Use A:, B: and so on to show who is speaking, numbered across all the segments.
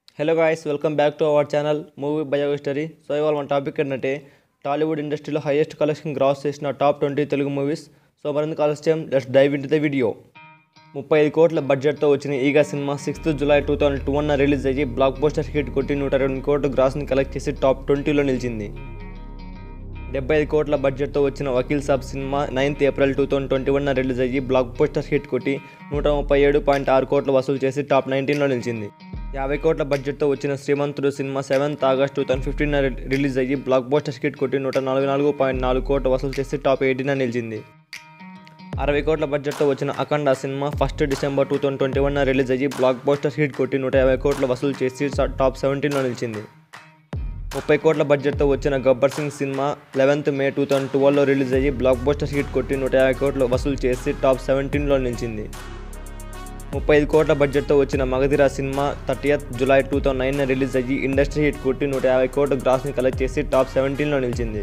A: hello guys welcome back to our channel movie bio history so ఇవాళ మన topic ఏంటంటే టాలీవుడ్ ఇండస్ట్రీలో హైయెస్ట్ కలెక్షన్ గ్రాస్ చేసిన top twenty Telugu movies so మరింత ఆలస్యం let's dive into the video ముప్పై ఐదు కోట్ల బడ్జెట్తో వచ్చిన ఈగా సినిమా sixth July two thousand two one release అయ్యి బ్లాక్ బస్టర్ హిట్ కొట్టి నూట రెండు కోట్ల గ్రాస్ని కలెక్ట్ చేసి టాప్ ట్వంటీలో నిలిచింది డెబ్బై ఐదు కోట్ల బడ్జెట్తో వచ్చిన వకీల్ సాబ్ సినిమా ninth April two thousand twenty one release అయ్యి బ్లాక్ బస్టర్ హిట్ కొట్టి నూట ముప్పై ఏడు పాయింట్ ఆరు కోట్లు వసూలు చేసి టాప్ నైన్టీన్లో నిలిచింది యాభై కోట్ల బడ్జెట్తో వచ్చిన శ్రీమంతుడు సినిమా seventh August two thousand fifteen release అయ్యి బ్లాక్ బస్టర్ హిట్ కొట్టి నూట నలభై నాలుగు పాయింట్ నాలుగు కోట్లు వసూలు చేసి టాప్ ఎయిటీన్ నిలిచింది అరవై కోట్ల బడ్జెట్తో వచ్చిన అఖండ సినిమా first December two thousand twenty one release అయ్యి బ్లాక్ బస్టర్ హిట్ కొట్టి నూట యాభై కోట్లు వసూలు చేసి టాప్ సెవెంటీన్లో నిలిచింది ముప్పై కోట్ల బడ్జెట్తో వచ్చిన గబ్బర్ సింగ్ సినిమా లెవెన్త్ మే టూ థౌసండ్ ట్వెల్వ్లో రిలీజ్ అయ్యి బ్లాక్ బస్టర్ హిట్ కొట్టి నూట యాభై కోట్లు వసూలు చేసి టాప్ సెవెంటీన్లో నిలిచింది ముప్పై ఐదు కోట్ల బడ్జెట్తో వచ్చిన మగధిరా సినిమా thirtieth July two thousand nine release అయ్యి ఇండస్ట్రీ హిట్ కొట్టి నూట యాభై కోట్ల గ్రాస్ని కలెక్ట్ చేసి టాప్ సెవెంటీన్లో నిలిచింది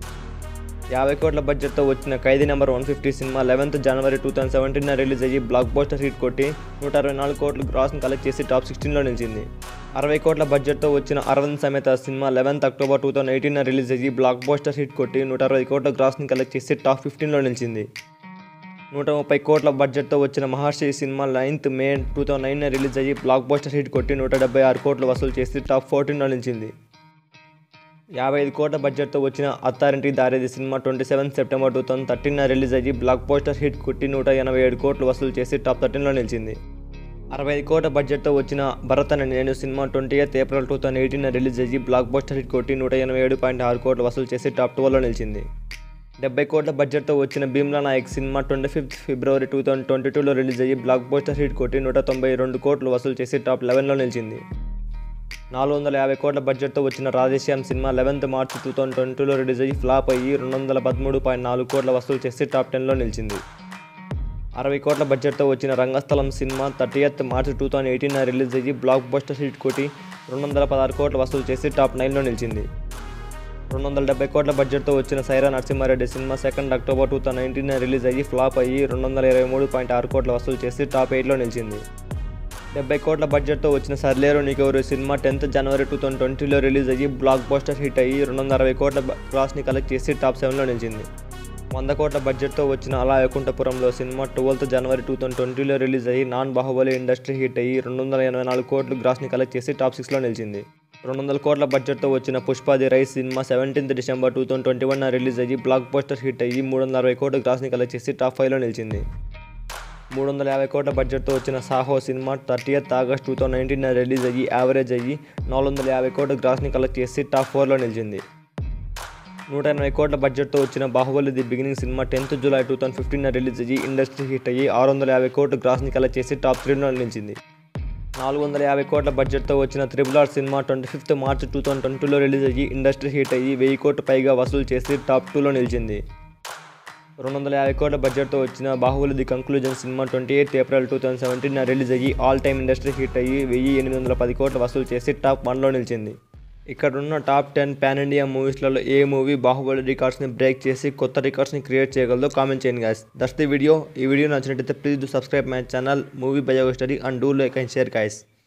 A: యాభై కోట్ల బడ్జెట్తో వచ్చిన ఖైదీ నెంబర్ వన్ ఫిఫ్టీ సినిమా eleventh January two thousand seventeen release అయ్యి బ్లాక్ బస్టర్ హిట్ కొట్టి నూట అరవై నాలుగు కోట్ల గ్రాస్ని కలెక్ట్ చేసి టాప్ సిక్స్టీన్లో నిలిచింది అరవై కోట్ల బడ్జెట్తో వచ్చిన అరవింద్ సమేత సినిమా eleventh October two thousand eighteen release అయ్యి బ్లాక్ బస్టర్ హిట్ కొట్టి నూట అరవై కోట్ల గ్రాస్ని కలెక్ట్ చేసి టాప్ ఫిఫ్టీన్లో నిలిచింది నూట ముప్పై కోట్ల బడ్జెట్తో వచ్చిన మహర్షి సినిమా ninth May two thousand nine release అయ్యి బ్లాక్ బస్టర్ హిట్ కొట్టి నూట డెబ్బై ఆరు కోట్లు వసూలు చేసి టాప్ ఫోర్టీన్లో నిలిచింది యాభై ఐదు కోట్ల బడ్జెట్తో వచ్చిన అత్తారింటికి దారేది సినిమా twenty seven September two thousand thirteen release అయ్యి బ్లాక్ పోస్టర్ హిట్ కొట్టి నూట ఎనభై ఏడు కోట్లు వసూలు చేసి టాప్ థర్టీన్లో నిలిచింది అరవై ఐదు కోట్ల బడ్జెట్తో వచ్చిన భరత్ అనే నేను సినిమా twenty eighth April two thousand eighteen release అయ్యి బ్లాక్ బస్టర్ హిట్ కొట్టి నూట ఎనభై ఏడు పాయింట్ ఆరు కోట్లు వసూలు చేసి టాప్ ట్వెల్వ్లో నిలిచింది డెబ్బై కోట్ల బడ్జెట్తో వచ్చిన భీమ్లా నాయక్ సినిమా twenty fifth February two thousand twenty టూలో రిలీజ్ అయ్యి బ్లాక్ బస్టర్ హిట్ కొట్టి నూట తొంభై రెండు కోట్లు వసూలు చేసి టాప్ లెవెన్లో నిలిచింది నాలుగు వందల యాభై కోట్ల బడ్జెట్తో వచ్చిన Radhe Shyam cinema eleventh March two thousand ట్వంటీలో రిలీజ్ అయ్యి ఫ్లాప్ అయ్యి రెండు వందల పదమూడు పాయింట్ నాలుగు కోట్ల వసూలు చేసి టాప్ టెన్లో నిలిచింది అరవై కోట్ల బడ్జెట్తో వచ్చిన రంగస్థలం సినిమా thirtieth March two thousand eighteen release అయ్యి బ్లాక్ బస్టర్ హిట్ కొట్టి రెండు వందల పదహారు కోట్ల వసూలు చేసి టాప్ నైన్లో నిలిచింది రెండు వందల డెబ్బై కోట్ల బడ్జెట్తో వచ్చిన Sye Raa Narasimha Reddy cinema second October two thousand nineteen release అయ్యి ఫ్లాప్ అయ్యి రెండు వందల ఇరవై మూడు పాయింట్ ఆరు కోట్ల వసూలు చేసి టాప్ ఎయిట్లో నిలిచింది డెబ్బై కోట్ల బడ్జెట్తో వచ్చిన సర్లేరు నీకెవరు సినిమా టెన్త్ జనవరి టూ థౌసండ్ ట్వంటీలో రిలీజ్ అయ్యి బ్లాక్ బస్టర్ హిట్ అయ్యి రెండు వందల అరవై కోట్ల క్రాస్ని కలెక్ట్ చేసి టాప్ సెవెన్లో నిలిచింది వంద కోట్ల బడ్జెట్తో వచ్చిన అలా వైకుంఠపురంలో సినిమా ట్వెల్త్ జనవరి టూ థౌసండ్ ట్వంటీలో రిలీజ్ అయ్యి నాన్ బాహుబలి ఇండస్ట్రీ హిట్ అయ్యి రెండు వందల ఎనభై నాలుగు కోట్లు గ్రాస్ని కలెక్ట్ చేసి టాప్ సిక్స్లో నిలిచింది రెండు వందల కోట్ల బడ్జెట్తో వచ్చిన పుష్పాది రైస్ సినిమా seventeenth December two thousand twenty one release అయ్యి బ్లాక్ బస్టర్ హిట్ అయ్యి మూడు వందల అరవై కోట్ల గ్రాస్ని కలెక్ట్ చేసి టాప్ ఫైవ్లో నిలిచింది మూడు వందల యాభై కోట్ల బడ్జెట్తో వచ్చిన సాహో సినిమా thirtieth August two thousand nineteen release అయ్యి యావరేజ్ అయ్యి నాలుగు వందల యాభై కోట్ల గ్రాస్ని కలెక్ట్ చేసి టాప్ ఫోర్లో నిలిచింది నూట ఎనభై కోట్ల బడ్జెట్తో వచ్చిన బాహుబలి ది బిగినింగ్ సినిమా tenth July two thousand fifteen release అయ్యి ఇండస్ట్రీ హిట్ అయ్యి ఆరు వందల యాభై కోట్ల గ్రాస్ని కలెక్ట్ చేసి టాప్ త్రీలో నిలిచింది నాలుగు వందల యాభై కోట్ల బడ్జెట్తో వచ్చిన త్రిబుల్ ఆర్ సినిమా twenty fifth March two thousand ట్వంటీలో రిలీజ్ అయ్యి ఇండస్ట్రీ హిట్ అయ్యి వెయ్యి కోట్ల పైగా వసూలు చేసి టాప్ టూలో నిలిచింది రెండు వందల యాభై కోట్ల బడ్జెట్తో వచ్చిన బాహుబలి ది కంక్లూజన్ సినిమా twenty eighth April two thousand seventeen release అయ్యి ఆల్ టైమ్ ఇండస్ట్రీ హిట్ అయ్యి వెయ్యి ఎనిమిది వందల పది కోట్ల వసూలు చేసి టాప్ వన్లో నిలిచింది ఇక్కడ ఉన్న టాప్ టెన్ పాన్ ఇండియా మూవీస్లలో ఏ మూవీ బాహుబలి రికార్డ్స్ని బ్రేక్ చేసి కొత్త రికార్డ్స్ని క్రియేట్ చేయగలదో కామెంట్ చేయండి గాయస్ దట్స్ ది వీడియో ఈ వీడియో నచ్చినట్టయితే please do subscribe my channel movie bio history and do like and share guys